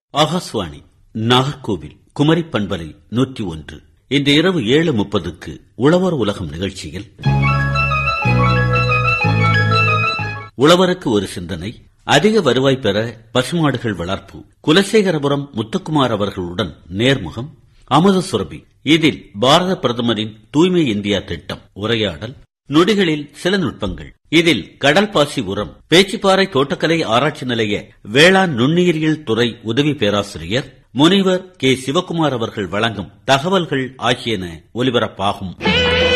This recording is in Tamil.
ஆகாஷ்வாணி நாகர்கோவில் குமரி பண்பலை நூற்றி ஒன்று இன்று இரவு ஏழு முப்பதுக்கு உழவர் உலகம் நிகழ்ச்சியில் உழவருக்கு ஒரு சிந்தனை அதிக வருவாய் பெற பசுமாடுகள் வளர்ப்பு குலசேகரபுரம் முத்துக்குமார் அவர்களுடன் நேர்முகம் அமுத சுரபி இதில் பாரத பிரதமரின் தூய்மை இந்தியா திட்டம் உரையாடல் நொடிகளில் சில நுட்பங்கள் இதில் கடல் பாசி உரம் பேச்சிப்பாறை தோட்டக்கலை ஆராய்ச்சி நிலைய வேளாண் நுண்ணுயிரியல் துறை உதவி பேராசிரியர் முனிவர் கே சிவக்குமார் அவர்கள் வழங்கும் தகவல்கள் ஆகியன ஒலிபரப்பாகும்